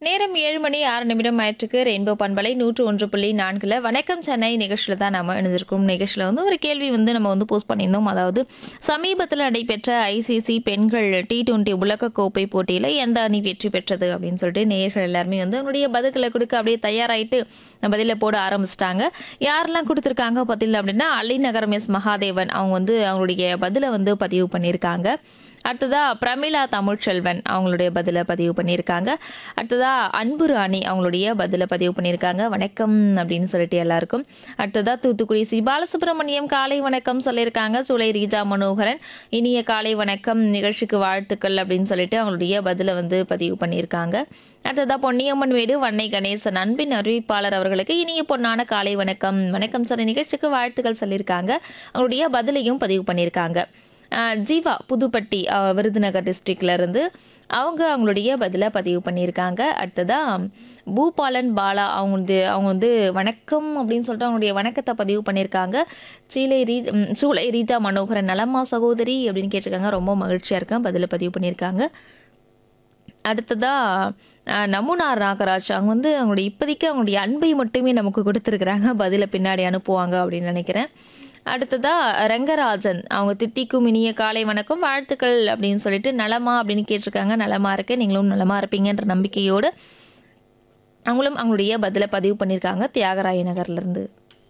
நேரம் ஏழு மணி ஆறு நிமிடம் ஆயிற்றுக்கு ரெயின்போ பண்பலை நூற்று ஒன்று புள்ளி நான்கில் வணக்கம் சென்னை நிகழ்ச்சியில் தான் நம்ம இணைஞ்சிருக்கோம் நிகழ்ச்சியில் வந்து ஒரு கேள்வி வந்து நம்ம வந்து போஸ்ட் பண்ணியிருந்தோம் அதாவது சமீபத்தில் நடைபெற்ற ஐசிசி பெண்கள் டி டுவெண்ட்டி உலகக்கோப்பை போட்டியில் எந்த அணி வெற்றி பெற்றது அப்படின்னு சொல்லிட்டு நேயர்கள் எல்லாருமே வந்து அவங்களுடைய பதில்களை கொடுக்க அப்படியே தயாராயிட்டு பதிலை போட ஆரம்பிச்சிட்டாங்க யாரெல்லாம் கொடுத்துருக்காங்க பதில் அப்படின்னா அலிநகரம் எஸ் மகாதேவன் அவங்க வந்து அவங்களுடைய பதிலை வந்து பதிவு பண்ணியிருக்காங்க அடுத்ததா பிரமிளா தமிழ்ச்செல்வன் அவங்களுடைய பதிலை பதிவு பண்ணியிருக்காங்க அடுத்ததா அன்பு ராணி அவங்களுடைய பதிலை பதிவு பண்ணியிருக்காங்க வணக்கம் அப்படின்னு சொல்லிட்டு எல்லாருக்கும் அடுத்ததா தூத்துக்குடி சி பாலசுப்ரமணியம் காலை வணக்கம் சொல்லியிருக்காங்க சுலை ரீஜா மனோகரன் இனிய காலை வணக்கம் நிகழ்ச்சிக்கு வாழ்த்துக்கள் அப்படின்னு சொல்லிட்டு அவங்களுடைய பதிலை வந்து பதிவு பண்ணியிருக்காங்க அடுத்ததா பொன்னியம்மன் வீடு வன்னை கணேசன் அன்பின் அறிவிப்பாளர் அவர்களுக்கு இனிய பொன்னான காலை வணக்கம் வணக்கம் சார் நிகழ்ச்சிக்கு வாழ்த்துக்கள் சொல்லியிருக்காங்க அவங்களுடைய பதிலையும் பதிவு பண்ணியிருக்காங்க அஹ் ஜீவா புதுப்பட்டி அஹ் விருதுநகர் டிஸ்ட்ரிக்ட்ல இருந்து அவங்க அவங்களுடைய பதிலை பதிவு பண்ணியிருக்காங்க அடுத்ததா பூபாலன் பாலா அவங்க வந்து அவங்க வந்து வணக்கம் அப்படின்னு சொல்லிட்டு அவங்களுடைய வணக்கத்தை பதிவு பண்ணியிருக்காங்க சீலை ரீ ம், சூளை ரீஜா மனோகரன் நலமா சகோதரி அப்படின்னு கேட்டிருக்காங்க ரொம்ப மகிழ்ச்சியாக இருக்கேன் பதிலை பதிவு பண்ணியிருக்காங்க அடுத்ததா அஹ், நமுனார் நாகராஜ் அவங்க வந்து அவங்களுடைய இப்போதைக்கு அவங்களுடைய அன்பை மட்டுமே நமக்கு கொடுத்துருக்குறாங்க பதிலை பின்னாடி அனுப்புவாங்க அப்படின்னு நினைக்கிறேன் அடுத்ததா ரங்கராஜன் அவங்க தித்திக்கும் இனிய காலை வணக்கம் வாழ்த்துக்கள் அப்படின்னு சொல்லிட்டு நலமா அப்படின்னு கேட்டிருக்காங்க நலமா இருக்கு நீங்களும் நலமா இருப்பீங்கன்ற நம்பிக்கையோடு அவங்களும் அவங்களுடைய பதிலை பதிவு பண்ணியிருக்காங்க தியாகராய நகர்ல இருந்து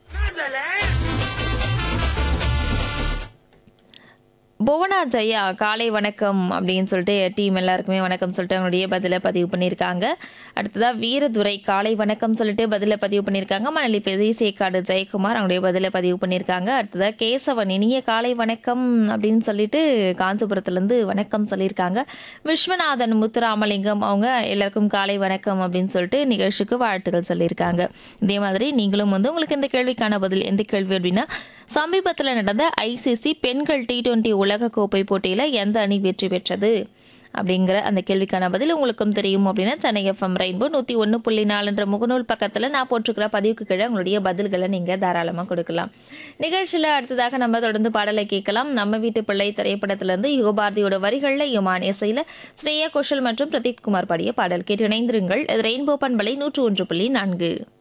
புவனா ஜெயா காலை வணக்கம் அப்படின்னு சொல்லிட்டு டீம் எல்லாருக்குமே வணக்கம் சொல்லிட்டு அவங்களுடைய பதிலை பதிவு பண்ணியிருக்காங்க அடுத்ததா வீரதுரை காலை வணக்கம் சொல்லிட்டு பதிலை பதிவு பண்ணியிருக்காங்க மணலி பெரியசேக்காடு ஜெயக்குமார் அவங்களுடைய பதிலை பதிவு பண்ணியிருக்காங்க அடுத்ததா கேசவன் இனிய காலை வணக்கம் அப்படின்னு சொல்லிட்டு காஞ்சிபுரத்துலேருந்து வணக்கம் சொல்லியிருக்காங்க விஸ்வநாதன் முத்துராமலிங்கம் அவங்க எல்லாருக்கும் காலை வணக்கம் அப்படின்னு சொல்லிட்டு நிகழ்ச்சிக்கு வாழ்த்துக்கள் சொல்லியிருக்காங்க இதே மாதிரி நீங்களும் வந்து உங்களுக்கு இந்த கேள்விக்கான பதில் எந்த கேள்வி அப்படின்னா சமீபத்தில் நடந்த ஐசிசி பெண்கள் டி டுவெண்ட்டி உலகக்கோப்பை போட்டியில் எந்த அணி வெற்றி பெற்றது அப்படிங்கிற அந்த கேள்விக்கான பதில் உங்களுக்கும் தெரியும் அப்படின்னா சென்னை எஃப்எம் ரெயின்போ நூற்றி ஒன்று புள்ளி நாலுன்ற முகநூல் பக்கத்தில் நான் போட்டிருக்கிற பதிவுக்கு கீழே உங்களுடைய பதில்களை நீங்கள் தாராளமாக கொடுக்கலாம் நிகழ்ச்சியில் அடுத்ததாக நம்ம தொடர்ந்து பாடலை கேட்கலாம் நம்ம வீட்டு பிள்ளை திரைப்படத்திலிருந்து யுகபாரதியோட வரிகளில் யுமான் இசையில் ஸ்ரேயா கோஷல் மற்றும் பிரதீப் குமார் பாடிய பாடல் கேட்டு இணைந்திருங்கள் இது ரெயின்போ பண்பலை நூற்று ஒன்று புள்ளி நான்கு